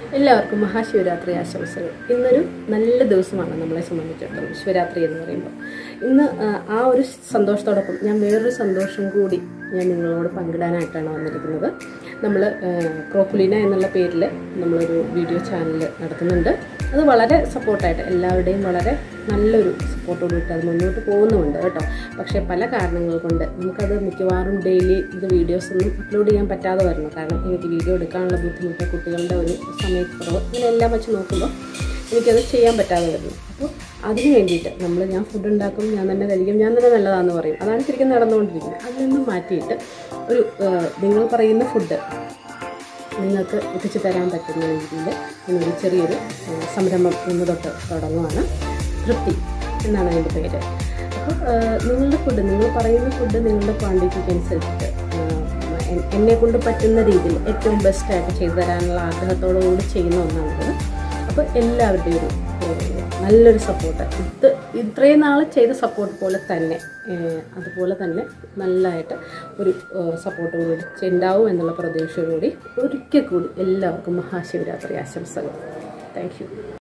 എല്ലാവർക്കും മഹാശിവരാത്രി ആശംസകൾ ഇന്നൊരു നല്ല ദിവസമാണ് നമ്മളെ സംബന്ധിച്ചിടത്തോളം ശിവരാത്രി എന്ന് പറയുമ്പോൾ ഇന്ന് ആ, ആ ഒരു സന്തോഷത്തോടൊപ്പം ഞാൻ വേറൊരു സന്തോഷം കൂടി ഞാൻ നിങ്ങളോട് പങ്കിടാനായിട്ടാണ് വന്നിരിക്കുന്നത് നമ്മൾ ക്രോക്കുലീന എന്നുള്ള പേരിൽ നമ്മളൊരു വീഡിയോ ചാനൽ നടത്തുന്നുണ്ട് അത് വളരെ സപ്പോർട്ടായിട്ട് എല്ലാവരുടെയും വളരെ നല്ലൊരു സപ്പോർട്ടോടുകൂടി അത് മുന്നോട്ട് പോകുന്നുമുണ്ട് കേട്ടോ പക്ഷേ പല കാരണങ്ങൾ കൊണ്ട് നമുക്കത് മിക്കവാറും ഡെയിലി ഇത് വീഡിയോസ് ഒന്നും അപ്ലോഡ് ചെയ്യാൻ പറ്റാതെ വരുന്നു കാരണം എനിക്ക് വീഡിയോ എടുക്കാനുള്ള ബുദ്ധിമുട്ട് കുട്ടികളുടെ ഒരു സമയക്കുറവ് ഇങ്ങനെ എല്ലാം വെച്ച് നോക്കുമ്പോൾ എനിക്കത് ചെയ്യാൻ പറ്റാതെ വരുന്നു അപ്പോൾ അതിന് വേണ്ടിയിട്ട് നമ്മൾ ഞാൻ ഫുഡ് ഉണ്ടാക്കും ഞാൻ തന്നെ കഴിക്കും ഞാൻ തന്നെ നല്ലതാണെന്ന് പറയും അതാണ് ശരിക്കും നടന്നുകൊണ്ടിരിക്കുന്നത് അതിൽ നിന്നും മാറ്റിയിട്ട് ഒരു ആ, നിങ്ങൾ പറയുന്ന ഫുഡ് നിങ്ങൾക്ക് എത്തിച്ചു തരാൻ പറ്റുന്ന രീതിയിൽ ഞാനൊരു ചെറിയൊരു ആ, സംരംഭം ഇന്ന് തൊട്ട് തുടങ്ങുവാണ് തൃപ്തി എന്നാണ് അതിൻ്റെ പേര് അപ്പോൾ ആ, നിങ്ങളുടെ ഫുഡ് നിങ്ങൾ പറയുന്ന ഫുഡ് നിങ്ങളുടെ ക്വാണ്ടിറ്റിക്ക് അനുസരിച്ചിട്ട് ആ, എൻ- എന്നെ കൊണ്ട് പറ്റുന്ന രീതിയിൽ ഏറ്റവും ബെസ്റ്റായിട്ട് ചെയ്തു തരാനുള്ള ആഗ്രഹത്തോടു കൂടി ചെയ്യുന്ന ഒന്നാണിത് അപ്പോൾ എല്ലാവരുടെയും ഒരു ഏഹ്, നല്ലൊരു സപ്പോർട്ട് ഇത് ഇത്രയും നാൾ ചെയ്ത സപ്പോർട്ട് പോലെ തന്നെ ഏഹ്, അതുപോലെ തന്നെ നല്ലതായിട്ട് ഒരു സപ്പോർട്ട് കൂടി ഉണ്ടാവും എന്നുള്ള പ്രതീക്ഷയോടുകൂടി ഒരിക്കൽ കൂടി എല്ലാവർക്കും മഹാശിവരാത്രി ആശംസകൾ താങ്ക് യു